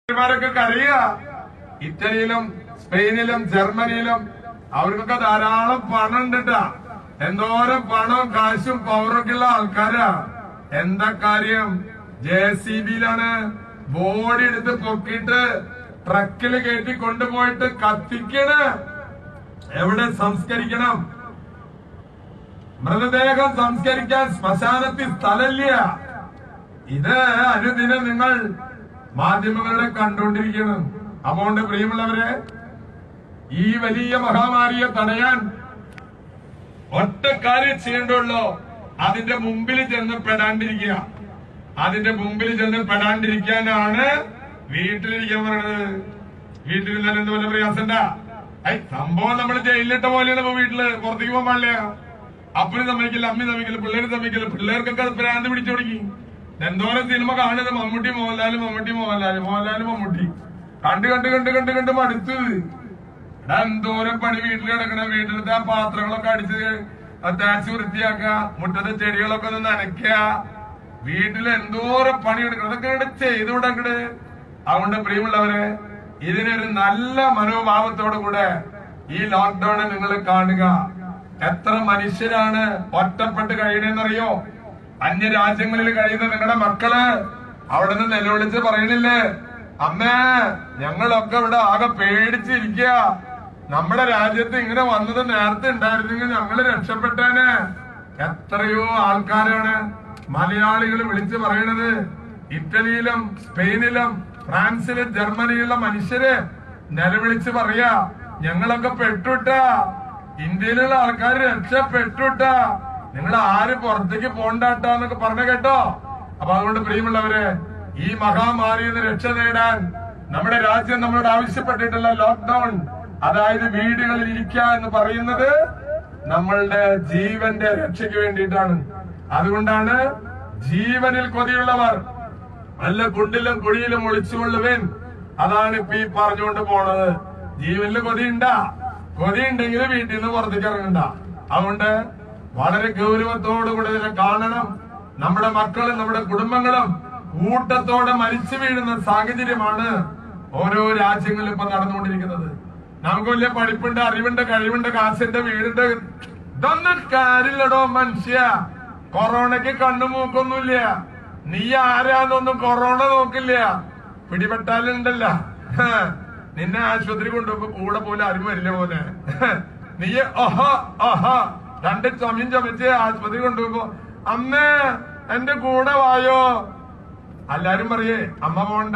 ാരൊക്കെ കരയുക ഇറ്റലിയിലും സ്പെയിനിലും ജർമ്മനിയിലും അവർക്കൊക്കെ ധാരാളം പണം ഉണ്ടിട്ടാ എന്തോരം പണവും കാശും പവറൊക്കെ ഉള്ള ആൾക്കാരാ എന്താ കാര്യം ജെ സി ബിയിലാണ് ബോഡി എടുത്ത് പൊക്കിയിട്ട് ട്രക്കിൽ കയറ്റി കൊണ്ടുപോയിട്ട് കത്തിക്കണ് എവിടെ സംസ്കരിക്കണം മൃതദേഹം സംസ്കരിക്കാൻ ശ്മശാനത്തിൽ സ്ഥലമില്ല ഇത് അനുദിനം നിങ്ങൾ മാധ്യമങ്ങളുടെ കണ്ടുകൊണ്ടിരിക്കണം അതുകൊണ്ട് പ്രിയമുള്ളവരെ ഈ വലിയ മഹാമാരിയെ തടയാൻ ഒറ്റ കാര്യം ചെയ്യേണ്ടുള്ളൂ അതിന്റെ മുമ്പിൽ ചെന്ന് പെടാണ്ടിരിക്കുക അതിന്റെ മുമ്പിൽ ചെന്ന് പെടാണ്ടിരിക്കാനാണ് വീട്ടിലിരിക്കാൻ പറയുന്നത് വീട്ടിലിരുന്നാൽ എന്ത് വല്ല പ്രയാസണ്ട ഐ സംഭവം നമ്മൾ ജയിലിലിട്ട പോലെയാണ് ഇപ്പൊ വീട്ടില് പുറത്തേക്ക് പോകാൻ പാടില്ല അപ്പനും സമ്മതിക്കില്ല അമ്മയും സമ്മതിക്കില്ല പിള്ളേര് സമ്മതിക്കില്ല പിള്ളേർക്കൊക്കെ അത് ഭ്രാന്ത് പിടിച്ചു തുടങ്ങി എന്തോരം സിനിമ കാണുന്നത് മമ്മൂട്ടി മോഹൻലാല് മമ്മൂട്ടി മോഹൻലാല് മോഹൻലാല് മമ്മൂട്ടി കണ്ട് കണ്ട് കണ്ട് കണ്ട് കണ്ട് മടുത്തത് എടാ എന്തോരം പണി വീട്ടിൽ കിടക്കണ വീട്ടിലത്തെ ആ പാത്രങ്ങളൊക്കെ അടിച്ച് തേച്ച് വൃത്തിയാക്കുക മുറ്റത്തെ ചെടികളൊക്കെ ഒന്ന് നനയ്ക്കുക വീട്ടിൽ എന്തോരം പണി എടുക്കണം അതൊക്കെ ഇവിടെ ചെയ്തുകൂടെ അങ്ങട് അതുകൊണ്ട് പ്രിയമുള്ളവരെ ഇതിനൊരു നല്ല മനോഭാവത്തോടു കൂടെ ഈ ലോക്ക്ഡൌണിൽ നിങ്ങൾ കാണുക എത്ര മനുഷ്യരാണ് ഒറ്റപ്പെട്ട് കഴിയണെന്നറിയോ അന്യ രാജ്യങ്ങളിൽ കഴിയുന്ന നിങ്ങളുടെ മക്കള് അവിടെ നിന്ന് നിലവിളിച്ച് പറയണില്ലേ അമ്മേ ഞങ്ങളൊക്കെ ഇവിടെ ആകെ പേടിച്ചിരിക്കുക നമ്മുടെ രാജ്യത്ത് ഇങ്ങനെ വന്നത് നേരത്തെ ഉണ്ടായിരുന്നെങ്കിൽ ഞങ്ങള് രക്ഷപ്പെട്ടേനെ എത്രയോ ആൾക്കാരാണ് മലയാളികൾ വിളിച്ചു പറയണത് ഇറ്റലിയിലും സ്പെയിനിലും ഫ്രാൻസിലും ജർമ്മനിയിലുള്ള മനുഷ്യര് നിലവിളിച്ച് പറയാ ഞങ്ങളൊക്കെ പെട്ടുട്ടാ ഇന്ത്യയിലുള്ള ആൾക്കാർ രക്ഷപ്പെട്ടുട്ടാ നിങ്ങൾ ആര് പുറത്തേക്ക് പോണ്ടാട്ടാന്നൊക്കെ പറഞ്ഞ കേട്ടോ അപ്പൊ അതുകൊണ്ട് പ്രിയമുള്ളവരെ ഈ മഹാമാരിയിൽ നിന്ന് രക്ഷ നേടാൻ നമ്മുടെ രാജ്യം നമ്മളോട് ആവശ്യപ്പെട്ടിട്ടുള്ള ലോക്ക്ഡൌൺ അതായത് വീടുകളിൽ ഇരിക്കുക എന്ന് പറയുന്നത് നമ്മളുടെ ജീവന്റെ രക്ഷയ്ക്ക് വേണ്ടിയിട്ടാണ് അതുകൊണ്ടാണ് ജീവനിൽ കൊതിയുള്ളവർ നല്ല കുണ്ടിലും കുഴിയിലും ഒളിച്ചുകൊള്ളുവിൻ അതാണ് ഇപ്പൊ ഈ പറഞ്ഞുകൊണ്ട് പോണത് ജീവനിൽ കൊതിയുണ്ടാ കൊതിയുണ്ടെങ്കിൽ വീട്ടിൽ നിന്ന് പുറത്തേക്ക് ഇറങ്ങണ്ട അതുകൊണ്ട് വളരെ ഗൗരവത്തോടുകൂടി ഇതിനെ കാണണം നമ്മുടെ മക്കളും നമ്മുടെ കുടുംബങ്ങളും കൂട്ടത്തോടെ മരിച്ചു വീഴുന്ന സാഹചര്യമാണ് ഓരോ രാജ്യങ്ങളിലും ഇപ്പൊ നടന്നുകൊണ്ടിരിക്കുന്നത് നമുക്ക് വലിയ പഠിപ്പുണ്ട് അറിവുണ്ട് കഴിവുണ്ട് കാശുണ്ട് വീടുണ്ട് ഇതൊന്നും കാര്യമില്ലടോ മനുഷ്യ കൊറോണയ്ക്ക് കണ്ണുമൂക്കൊന്നുമില്ല നീ ആരാന്നൊന്നും കൊറോണ നോക്കില്ല പിടിപെട്ടാലുണ്ടല്ല ഹ, നിന്നെ ആശുപത്രി കൊണ്ടുപോകുമ്പോ കൂടെ പോലെ ആരും വരില്ല പോലെ ഹ, നീ ഓഹോ ഓഹോ രണ്ട് ചുമയും ചുമച്ച് ആശുപത്രി കൊണ്ടുപോകുമ്പോ അമ്മേ എന്റെ കൂടെ വായോ എല്ലാരും പറയേ അമ്മ പോണ്ട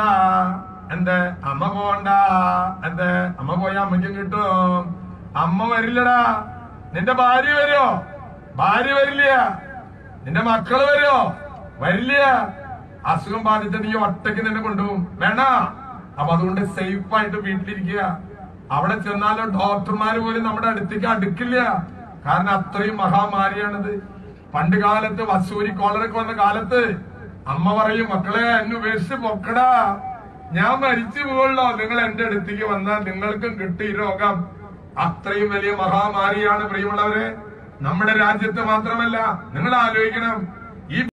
എന്തേ അമ്മ പോണ്ട എന്തേ അമ്മ പോയ അമ്മയ്ക്കും കിട്ടും അമ്മ വരില്ലടാ നിന്റെ ഭാര്യ വരുമോ ഭാര്യ വരില്ല നിന്റെ മക്കള് വരുമോ വരില്ല അസുഖം ബാധിച്ചിട്ട് നീ ഒറ്റയ്ക്ക് നിന്നെ കൊണ്ടുപോകും വേണ്ട അപ്പൊ അതുകൊണ്ട് സേഫ് ആയിട്ട് വീട്ടിലിരിക്കുക അവിടെ ചെന്നാലും ഡോക്ടർമാര് പോലും നമ്മുടെ അടുത്തേക്ക് അടുക്കില്ല കാരണം അത്രയും മഹാമാരിയാണിത് പണ്ട് കാലത്ത് വസൂരി കോളറൊക്കെ വന്ന കാലത്ത് അമ്മ പറയും മക്കളെ എന്നെ ഉപേക്ഷിച്ച് പൊക്കടാ ഞാൻ മരിച്ചു പോകുള്ളോ നിങ്ങൾ എന്റെ അടുത്തേക്ക് വന്നാൽ നിങ്ങൾക്കും കിട്ടി ഈ രോഗം അത്രയും വലിയ മഹാമാരിയാണ് പ്രിയമുള്ളവരെ നമ്മുടെ രാജ്യത്ത് മാത്രമല്ല നിങ്ങൾ ആലോചിക്കണം